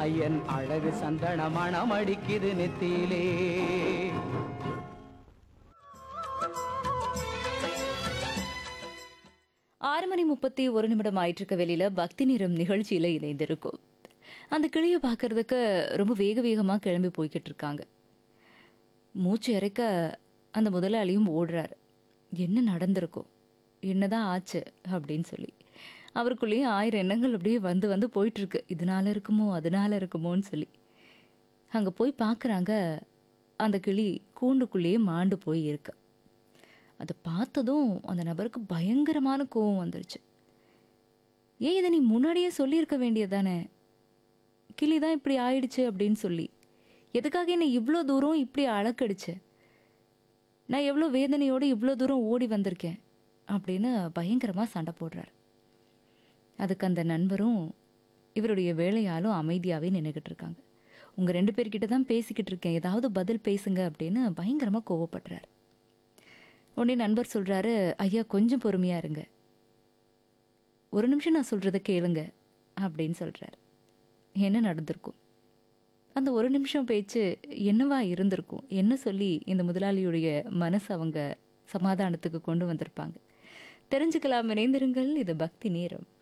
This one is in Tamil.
ஐயன் அழகு சந்தன மணம் அடிக்குது நெத்தியிலே ஆறு மணி முப்பத்தி ஒரு நிமிடம் ஆயிட்டிருக்க வெளியில பக்தி நிறம் நிகழ்ச்சியில இணைந்திருக்கும் அந்த கிளியை பார்க்கறதுக்கு ரொம்ப வேக வேகமாக கிளம்பி போய்கிட்டு இருக்காங்க மூச்சு இறைக்க அந்த முதலாளியும் ஓடுறாரு என்ன நடந்திருக்கும் என்னதான் ஆச்சு அப்படின்னு சொல்லி அவருக்குள்ளேயும் ஆயிரம் எண்ணங்கள் அப்படியே வந்து வந்து போயிட்டு இருக்கு இதனால இருக்குமோ அதனால இருக்குமோன்னு சொல்லி அங்கே போய் பார்க்குறாங்க அந்த கிளி கூண்டுக்குள்ளேயே மாண்டு போய் இருக்கு அதை பார்த்ததும் அந்த நபருக்கு பயங்கரமான கோவம் வந்துருச்சு ஏன் இதை நீ முன்னாடியே சொல்லியிருக்க வேண்டியதானே கிளி தான் இப்படி ஆயிடுச்சு அப்படின்னு சொல்லி எதுக்காக என்னை இவ்வளோ தூரம் இப்படி அழக்கடிச்ச நான் எவ்வளோ வேதனையோடு இவ்வளோ தூரம் ஓடி வந்திருக்கேன் அப்படின்னு பயங்கரமாக சண்டை போடுறார் அதுக்கு அந்த நண்பரும் இவருடைய வேலையாலும் அமைதியாகவே நின்றுக்கிட்டு இருக்காங்க உங்கள் ரெண்டு பேர்கிட்ட தான் பேசிக்கிட்டு இருக்கேன் ஏதாவது பதில் பேசுங்க அப்படின்னு பயங்கரமாக கோவப்படுறார் உடனே நண்பர் சொல்கிறாரு ஐயா கொஞ்சம் பொறுமையாக இருங்க ஒரு நிமிஷம் நான் சொல்கிறத கேளுங்க அப்படின்னு சொல்கிறார் என்ன நடந்திருக்கும் அந்த ஒரு நிமிஷம் பேச்சு என்னவா இருந்திருக்கும் என்ன சொல்லி இந்த முதலாளியுடைய மனசு அவங்க சமாதானத்துக்கு கொண்டு வந்திருப்பாங்க தெரிஞ்சுக்கலாம் இணைந்திருங்கள் இது பக்தி நேரம்